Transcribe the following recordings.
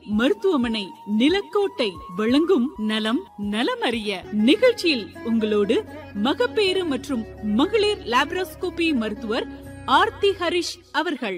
மருத்துவமனை நிலக்கோட்டை வழங்கும் நலம் நலமறிய நிகழ்ச்சியில் உங்களோடு மகப்பேறு மற்றும் மகளிர் லாப்ரோஸ்கோபி மருத்துவர் ஆர்த்தி ஹரிஷ் அவர்கள்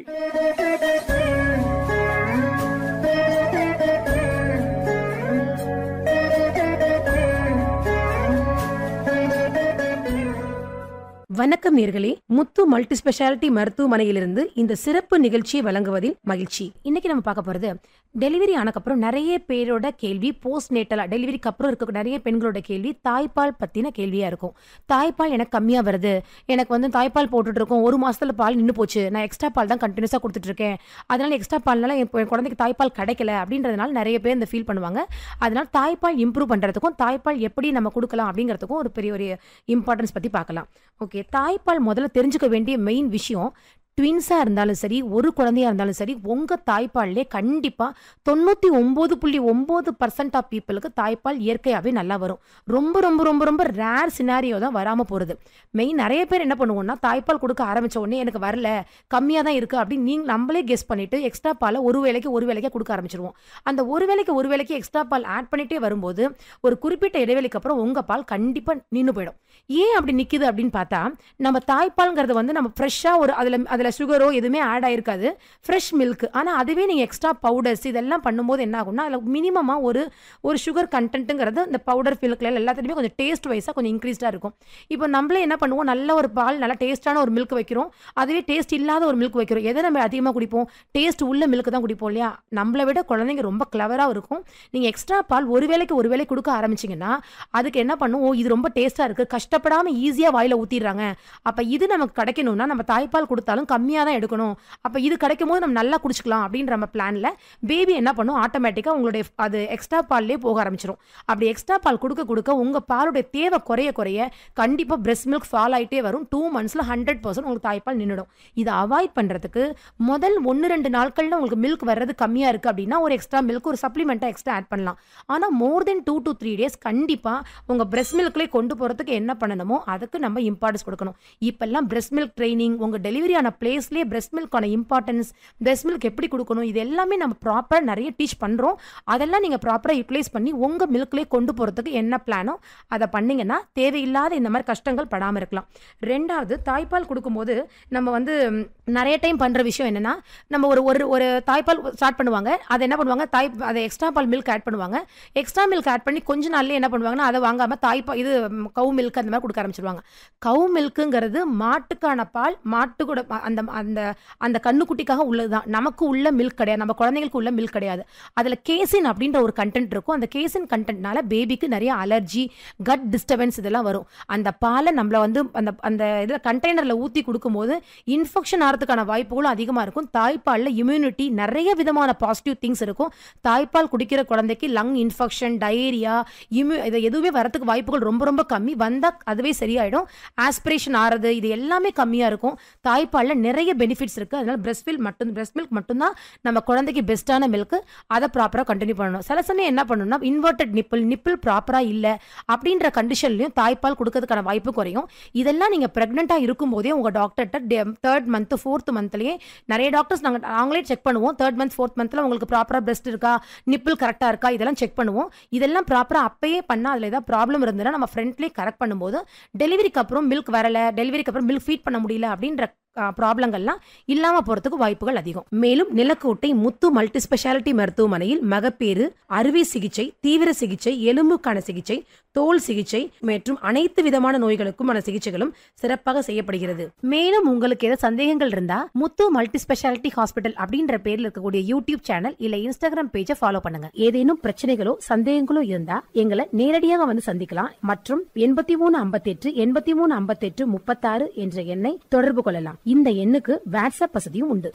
வணக்கம் நேர்களே முத்து மல்டி ஸ்பெஷாலிட்டி மருத்துவமனையிலிருந்து இந்த சிறப்பு நிகழ்ச்சியை வழங்குவதில் மகிழ்ச்சி இன்னைக்கு நம்ம பார்க்க போறது டெலிவரி ஆனக்கப்புறம் நிறைய பேரோட கேள்வி போஸ்ட் நேட்டலா டெலிவரிக்கு அப்புறம் இருக்க நிறைய பெண்களோட கேள்வி தாய்ப்பால் பத்தின கேள்வியா இருக்கும் தாய்ப்பால் எனக்கு கம்மியா வருது எனக்கு வந்து தாய்ப்பால் போட்டுட்டு இருக்கோம் ஒரு மாசத்துல பால் நின்று போச்சு நான் எக்ஸ்ட்ரா பால் தான் கண்டினியூஸா கொடுத்துட்டு இருக்கேன் அதனால எக்ஸ்ட்ரா பால்னால என் என் குழந்தைக்கு தாய்ப்பால் கிடைக்கல அப்படின்றதுனால நிறைய பேர் இந்த ஃபீல் பண்ணுவாங்க அதனால தாய்ப்பால் இம்ப்ரூவ் பண்றதுக்கும் தாய்ப்பால் எப்படி நம்ம கொடுக்கலாம் அப்படிங்கிறதுக்கும் ஒரு பெரிய ஒரு இம்பார்ட்டன்ஸ் பத்தி பார்க்கலாம் ஓகே தாய்ப்பால் முதல்ல தெரிஞ்சுக்க வேண்டிய மெயின் விஷயம் ட்வின்ஸாக இருந்தாலும் சரி ஒரு குழந்தையா இருந்தாலும் சரி உங்கள் தாய்ப்பால்லே கண்டிப்பாக தொண்ணூற்றி ஒம்பது புள்ளி ஒம்பது பர்சன்ட் ஆஃப் பீப்புளுக்கு தாய்ப்பால் இயற்கையாகவே நல்லா வரும் ரொம்ப ரொம்ப ரொம்ப ரொம்ப ரேர் சினாரியோ தான் வராமல் போகிறது மெயின் நிறைய பேர் என்ன பண்ணுவோம்னா தாய்ப்பால் கொடுக்க ஆரம்பிச்ச உடனே எனக்கு வரல கம்மியாக தான் இருக்குது அப்படின்னு நீங்கள் நம்மளே கெஸ் பண்ணிவிட்டு எக்ஸ்ட்ரா பாலை ஒரு வேளைக்கு ஒரு வேளைக்கு கொடுக்க ஆரம்பிச்சிருவோம் அந்த ஒரு வேளைக்கு ஒரு வேளைக்கு எக்ஸ்ட்ரா பால் ஆட் பண்ணிகிட்டே வரும்போது ஒரு குறிப்பிட்ட இடைவெளிக்கு அப்புறம் உங்கள் பால் கண்டிப்பாக நின்று போயிடும் ஏன் அப்படி நிற்கிது அப்படின்னு பார்த்தா நம்ம தாய்ப்பால்ங்கிறது வந்து நம்ம ஃப்ரெஷ்ஷாக ஒரு அதில் அதில் சுகரோ எதுவுமே ஆட் ஆயிருக்காது ஃப்ரெஷ் மில்க் ஆனால் அதுவே நீங்கள் எக்ஸ்ட்ரா பவுடர்ஸ் இதெல்லாம் பண்ணும்போது என்ன ஆகும்னா அதில் மினிமமாக ஒரு ஒரு சுகர் கண்டென்ட்டுங்கிறது இந்த பவுடர் மில்க்ல எல்லாத்துலேயுமே கொஞ்சம் டேஸ்ட் வைஸாக கொஞ்சம் இன்க்ரீஸ்டாக இருக்கும் இப்போ நம்மளே என்ன பண்ணுவோம் நல்ல ஒரு பால் நல்லா டேஸ்ட்டான ஒரு மில்க் வைக்கிறோம் அதுவே டேஸ்ட் இல்லாத ஒரு மில்க் வைக்கிறோம் எதை நம்ம அதிகமாக குடிப்போம் டேஸ்ட் உள்ள மில்க் தான் குடிப்போம் இல்லையா நம்மளை விட குழந்தைங்க ரொம்ப கிளவராக இருக்கும் நீங்கள் எக்ஸ்ட்ரா பால் ஒரு வேளைக்கு ஒரு வேளை கொடுக்க ஆரம்பிச்சிங்கன்னா அதுக்கு என்ன பண்ணும் ஓ இது ரொம்ப டேஸ்ட்டாக இருக்குது கஷ்டப்படாமல் ஈஸியாக வாயில் ஊற்றிடுறாங்க அப்போ இது நமக்கு கிடைக்கணும்னா நம்ம தாய்ப்பால் கொடுத்தாலும் கம்மியாக தான் எடுக்கணும் அப்போ இது கிடைக்கும் போது நம்ம நல்லா குடிச்சிக்கலாம் அப்படின்ற நம்ம பிளானில் பேபி என்ன பண்ணும் ஆட்டோமேட்டிக்காக உங்களுடைய அது எக்ஸ்ட்ரா பால்லே போக ஆரம்பிச்சிடும் அப்படி எக்ஸ்ட்ரா பால் கொடுக்க கொடுக்க உங்கள் பாலுடைய தேவை குறைய குறைய கண்டிப்பாக பிரெஸ்ட் மில்க் ஃபால் ஆகிட்டே வரும் டூ மந்த்ஸில் ஹண்ட்ரட் பர்சன்ட் உங்களுக்கு தாய்ப்பால் நின்றுடும் இதை அவாய்ட் பண்ணுறதுக்கு முதல் ஒன்று ரெண்டு நாட்களில் உங்களுக்கு மில்க் வர்றது கம்மியாக இருக்குது அப்படின்னா ஒரு எக்ஸ்ட்ரா மில்க் ஒரு சப்ளிமெண்ட்டாக எக்ஸ்ட்ரா ஆட் பண்ணலாம் ஆனால் more than two to three days கண்டிப்பாக உங்கள் பிரெஸ்ட் மில்க்லேயே கொண்டு போகிறதுக்கு என்ன பண்ணணுமோ அதுக்கு நம்ம இம்பார்ட்டன்ஸ் கொடுக்கணும் இப்போல்லாம் பிரெஸ்ட் மில்க் ட்ரைனிங் உங்கள் டெலிவரி ஆன பிளேஸ்லேயே பிரெஸ்ட் மில்க்கான இம்பார்ட்டன்ஸ் பிரெஸ்ட் மில்க் எப்படி கொடுக்கணும் இது எல்லாமே நம்ம ப்ராப்பராக நிறைய டீச் பண்ணுறோம் அதெல்லாம் நீங்கள் ப்ராப்பராக யூட்டிலைஸ் பண்ணி உங்கள் மில்க்லேயே கொண்டு போகிறதுக்கு என்ன பிளானோ அதை பண்ணிங்கன்னா தேவையில்லாத இந்த மாதிரி கஷ்டங்கள் படாமல் இருக்கலாம் ரெண்டாவது தாய்ப்பால் கொடுக்கும்போது நம்ம வந்து ம், நிறைய டைம் பண்ணுற விஷயம் என்னென்னா நம்ம ஒரு ஒரு ஒரு தாய்ப்பால் ஸ்டார்ட் பண்ணுவாங்க அதை என்ன பண்ணுவாங்க தாய் அதை எக்ஸ்ட்ரா பால் மில்க் ஆட் பண்ணுவாங்க எக்ஸ்ட்ரா மில்க் ஆட் பண்ணி கொஞ்ச நாள்லயே என்ன பண்ணுவாங்கன்னா அதை வாங்காமல் தாய்ப்பால் இது கவு மில்க் அந்த மாதிரி கொடுக்க ஆரம்பிச்சிருவாங்க கவு மில்க்குங்கிறது மாட்டுக்கான பால் மாட்டுக்கூட அந்த அந்த அந்த கண்ணுக்குட்டிக்காக உள்ளது தான் நமக்கு உள்ள மில்க் கிடையாது நம்ம குழந்தைங்களுக்கு உள்ள மில்க் கிடையாது அதில் கேசின் அப்படின்ற ஒரு கண்டென்ட் இருக்கும் அந்த கேசின் கண்டென்ட்னால பேபிக்கு நிறைய அலர்ஜி கட் டிஸ்டர்பன்ஸ் இதெல்லாம் வரும் அந்த பாலை நம்மள வந்து அந்த அந்த இதில் கண்டெய்னரில் ஊற்றி கொடுக்கும்போது இன்ஃபெக்ஷன் ஆகிறதுக்கான வாய்ப்புகளும் அதிகமாக இருக்கும் தாய்ப்பாலில் இம்யூனிட்டி நிறைய விதமான பாசிட்டிவ் திங்ஸ் இருக்கும் தாய்ப்பால் குடிக்கிற குழந்தைக்கு லங் இன்ஃபெக்ஷன் டயேரியா இம்யூ இது எதுவுமே வரதுக்கு வாய்ப்புகள் ரொம்ப ரொம்ப கம்மி வந்தால் அதுவே சரியாயிடும் ஆஸ்பிரேஷன் ஆறது இது எல்லாமே கம்மியாக இருக்கும் தாய்ப்பாலில் நிறைய பெனிஃபிட்ஸ் இருக்குது அதனால பிரெஸ்ட் மில்க் மட்டும் பிரெஸ்ட் மில்க் மட்டும்தான் நம்ம குழந்தைக்கு பெஸ்ட்டான மில்க் அதை ப்ராப்பராக கண்டினியூ பண்ணணும் சில சமயம் என்ன பண்ணணும்னா இன்வெர்டட் நிப்பிள் நிப்பிள் ப்ராப்பராக இல்லை அப்படின்ற கண்டிஷன்லையும் தாய்ப்பால் கொடுக்கறதுக்கான வாய்ப்பு குறையும் இதெல்லாம் நீங்கள் ப்ரெக்னெண்ட்டாக இருக்கும்போதே உங்கள் டாக்டர்கிட்ட தேர்ட் மந்த் ஃபோர்த் மந்த்லேயே நிறைய டாக்டர்ஸ் நாங்கள் நாங்களே செக் பண்ணுவோம் தேர்ட் மந்த் ஃபோர்த் மந்த்தில் உங்களுக்கு ப்ராப்பராக பெஸ்ட் இருக்கா நிப்பிள் கரெக்டாக இருக்கா இதெல்லாம் செக் பண்ணுவோம் இதெல்லாம் ப்ராப்பராக அப்பயே பண்ணால் அதில் ஏதாவது ப்ராப்ளம் இருந்ததுன்னா நம்ம ஃப்ரெண்ட்லேயே கரெக்ட் பண்ணும்போது டெலிவரிக்கு அப்புறம் மில்க் வரல டெலிவரிக்கு அப்புறம் மில்க் ஃபீட் பண்ண முடியல அப்படின்ற ப்ராப்ளங்கள்லாம் இல்லாம போறதுக்கு வாய்ப்புகள் அதிகம் மேலும் நிலக்கோட்டை முத்து மல்டி ஸ்பெஷாலிட்டி மருத்துவமனையில் மகப்பேறு அறுவை சிகிச்சை தீவிர சிகிச்சை எலும்புக்கான சிகிச்சை தோல் சிகிச்சை மற்றும் அனைத்து விதமான நோய்களுக்குமான சிகிச்சைகளும் சிறப்பாக செய்யப்படுகிறது மேலும் உங்களுக்கு ஏதாவது சந்தேகங்கள் இருந்தா முத்து மல்டி ஸ்பெஷாலிட்டி ஹாஸ்பிட்டல் அப்படின்ற பேர்ல இருக்கக்கூடிய யூடியூப் சேனல் இல்ல இன்ஸ்டாகிராம் பேஜை ஃபாலோ பண்ணுங்க ஏதேனும் பிரச்சனைகளோ சந்தேகங்களோ இருந்தா எங்களை நேரடியாக வந்து சந்திக்கலாம் மற்றும் எண்பத்தி மூணு ஐம்பத்தெட்டு எண்பத்தி மூணு ஐம்பத்தெட்டு முப்பத்தாறு என்ற எண்ணை தொடர்பு கொள்ளலாம் இந்த எண்ணுக்கு வாட்ஸ்அப் வசதியும் உண்டு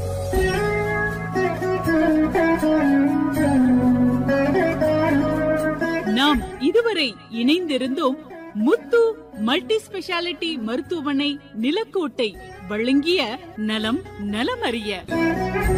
நாம் இதுவரை இணைந்திருந்தோம் முத்து மல்டி ஸ்பெஷாலிட்டி மருத்துவமனை நிலக்கோட்டை வழங்கிய நலம் நலமறிய